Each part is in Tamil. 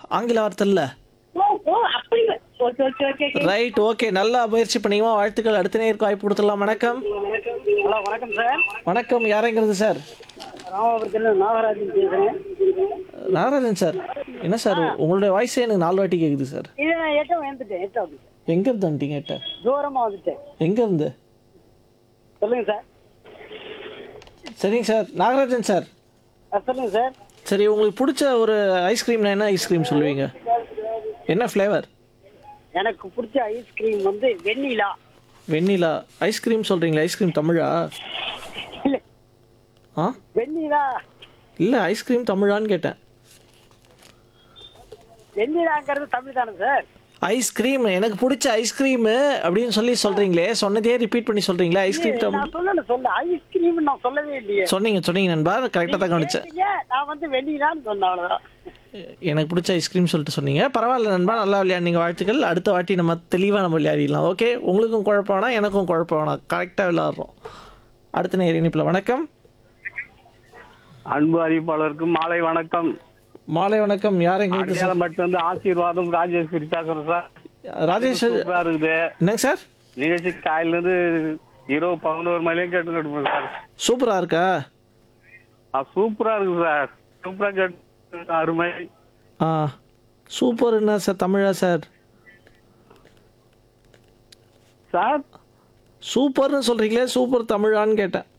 ஆங்கில வார்த்தை இல்ல ஓ ஓ அப்படி okay okay okay okay right okay நல்லா முயற்சி பண்ணீங்க வாழ்த்துக்கள் அடுத்த நேருக்கு வாய்ப்பு கொடுத்துடலாம் வணக்கம் ஹலோ வணக்கம் சார் வணக்கம் யாரைங்கிறது சார் ராமபுரத்தில் நாகராஜன் பேசுகிறேன் நாகராஜன் சார் என்ன சார் உங்களுடைய வாய்ஸே எனக்கு நாலு வாட்டி கேக்குது சார் இது நான் எட்டம் வந்துட்டேன் எட்டம் வந்துட்டேன் எங்க இருந்து வந்துட்டீங்க எட்ட தூரமாக வந்துட்டேன் எங்க இருந்து சொல்லுங்க சார் சரிங்க சார் நாகராஜன் சார் ஆ, சொல்லுங்க சார் சரி உங்களுக்கு பிடிச்ச ஒரு ஐஸ்கிரீம்னா என்ன ஐஸ்கிரீம் சொல்லுவீங்க என்ன ஃப்ளேவர் எனக்கு பிடிச்ச ஐஸ்கிரீம் வந்து வெண்ணிலா வெண்ணிலா ஐஸ்கிரீம் சொல்றீங்களா ஐஸ்கிரீம் தமிழா இல்லை ஆ வெண்ணிலா இல்லை ஐஸ்கிரீம் தமிழான்னு கேட்டேன் வெண்ணிலாங்கிறது தமிழ் தானே சார் ஐஸ்கிரீம் எனக்கு பிடிச்ச ஐஸ்கிரீம் அப்படின்னு சொல்லி சொல்றீங்களே சொன்னதே ரிப்பீட் பண்ணி சொல்றீங்களா ஐஸ்கிரீம் தமிழ் நான் சொல்லல சொல்ல ஐஸ்கிரீம் நான் சொல்லவே இல்லையே சொன்னீங்க சொன்னீங்க நண்பா கரெக்டாக தான் கவனிச்சேன் கேட்டீங்க, நான் வந்து வெண்ணிலான்னு சொன்னேன் அவ்வளவுதான் எனக்கு பிடிச்ச ஐஸ்கிரீம் சொல்லிட்டு சொன்னீங்க பரவாயில்ல நண்பா நல்லா விளையாடுங்க வாழ்த்துக்கள் அடுத்த வாட்டி நம்ம தெளிவாக நம்ம விளையாடிடலாம் ஓகே உங்களுக்கும் குழப்பம் வேணாம் எனக்கும் குழப்பம் வேணாம் கரெக்டாக விளையாடுறோம் அடுத்த நேர் இணைப்பில் வணக்கம் அன்பு அறிவிப்பாளருக்கு மாலை வணக்கம் மாலை வணக்கம் யார் எங்களுக்கு அடையாளம் மட்டும் வந்து ஆசீர்வாதம் ராஜேஸ்வரி பேசுறேன் சார் ராஜேஷ் சூப்பரா இருக்குது என்னங்க சார் நிகழ்ச்சி காலையில இருந்து இரவு பதினோரு மணிலையும் கேட்டு இருப்பேன் சார் சூப்பராக இருக்கா ஆ, சூப்பரா இருக்கு சார் சூப்பரா கேட்டு அருமை ஆ சூப்பர் என்ன சார் தமிழா சார் சார் சூப்பர்னு சொல்கிறீங்களே சூப்பர் தமிழான்னு கேட்டேன்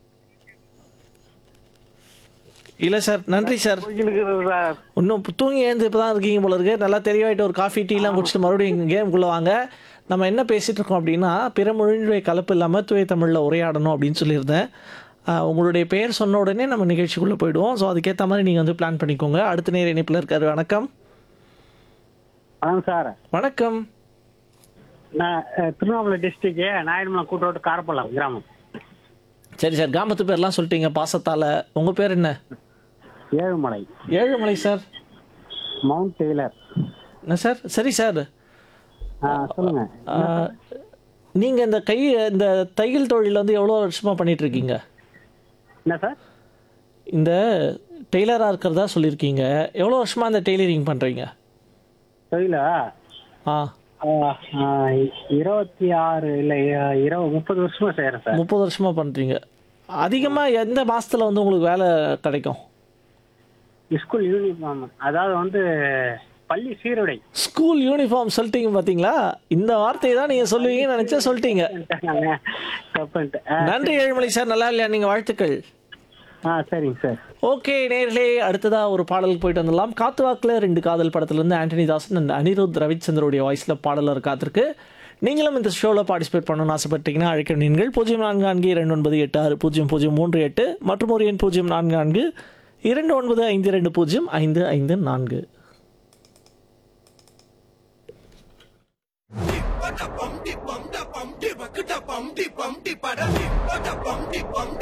இல்லை சார் நன்றி சார் போய்க்கிட்டு சார் இன்னும் தூங்கி எழுந்து இப்போ தான் இருக்கீங்க போல இருக்கு நல்லா தெளிவாயிட்டு ஒரு காஃபி டீலாம் குடிச்சிட்டு மறுபடியும் கேமுக்குள்ளே வாங்க நம்ம என்ன பேசிகிட்டு இருக்கோம் அப்படின்னா பிற மொழியுடைய கலப்பு இல்லாமல் தூய தமிழில் உரையாடணும் அப்படின்னு சொல்லியிருந்தேன் ஆஹ் உங்களுடைய பெயர் சொன்ன உடனே நம்ம நிகழ்ச்சிக்குள்ளே போயிடுவோம் ஸோ அதுக்கேற்ற மாதிரி நீங்கள் வந்து பிளான் பண்ணிக்கோங்க அடுத்த நேர இணைப்பில் இருக்காரு வணக்கம் வணக்கம் சார் வணக்கம் நான் அஹ், திருவண்ணாமலை டிஸ்ட்ரிக்ட் நாயுடுமலை கூட்டோட்டு காரப்பள்ளம் கிராமம் சரி சார் கிராமத்து பேர்லாம் சொல்லிட்டீங்க பாசத்தால் உங்கள் பேர் என்ன Ezhumalai Ezhumalai sir mount Taylor என்ன சார் சரி சார் ஆ, சொல்லுங்க நீங்கள் இந்த கை இந்த தையல் தொழில் வந்து எவ்வளோ வருஷமாக பண்ணிட்டு இருக்கீங்க என்ன சார் இந்த டெய்லராக இருக்கிறதா சொல்லியிருக்கீங்க எவ்வளோ வருஷமாக இந்த டெய்லரிங் பண்ணுறீங்க தொழிலா ஆ ஆ, ஆ, இருபத்தி ஆறு இல்லை இருபது முப்பது வருஷமா செய்யறேன் சார் முப்பது வருஷமாக பண்ணுறீங்க அதிகமாக எந்த மாதத்தில் வந்து உங்களுக்கு வேலை கிடைக்கும் ஸ்கூல் யூனிஃபார்ம் அதாவது வந்து பள்ளி சீருடை ஸ்கூல் யூனிஃபார்ம் சொல்லிட்டீங்க பார்த்தீங்களா இந்த வார்த்தையை தான் நீங்கள் சொல்லுவீங்கன்னு நினச்சா சொல்லிட்டீங்க தப்புன்ட்டு. ஆ, நன்றி ஏழுமலை சார் நல்லா இல்லையா நீங்கள் வாழ்த்துக்கள் ஆ சரிங்க சார் ஓகே நேர்களே அடுத்ததா ஒரு பாடலுக்கு போயிட்டு வந்துடலாம் காத்து வாக்குல ரெண்டு காதல் படத்துலேருந்து ஆண்டனி தாசன் அண்ட் அனிருத் ரவிச்சந்திரோடைய வாய்ஸில் பாடலர் காத்திருக்கு நீங்களும் இந்த ஷோவில் பார்ட்டிசிபேட் பண்ணணும்னு ஆசைப்பட்டீங்கன்னா அழைக்க நீங்கள் பூஜ்ஜியம் நான்கு நான்கு இரண்டு ஒன்பது எட்டு ஆறு பூஜ்ஜியம் பூஜ்ஜியம் மூன்று எட்டு மற்றும் ஒரு எண் பூஜ்ஜியம் நான்கு நான்கு இரண்டு ஒன்பது ஐந்து ரெண்டு பூஜ்ஜியம் ஐந்து ஐந்து நான்கு பட பம்டி பம்ட பம்டி பக்குட பம்டி பம்டி பட பட பம்டி பம்டி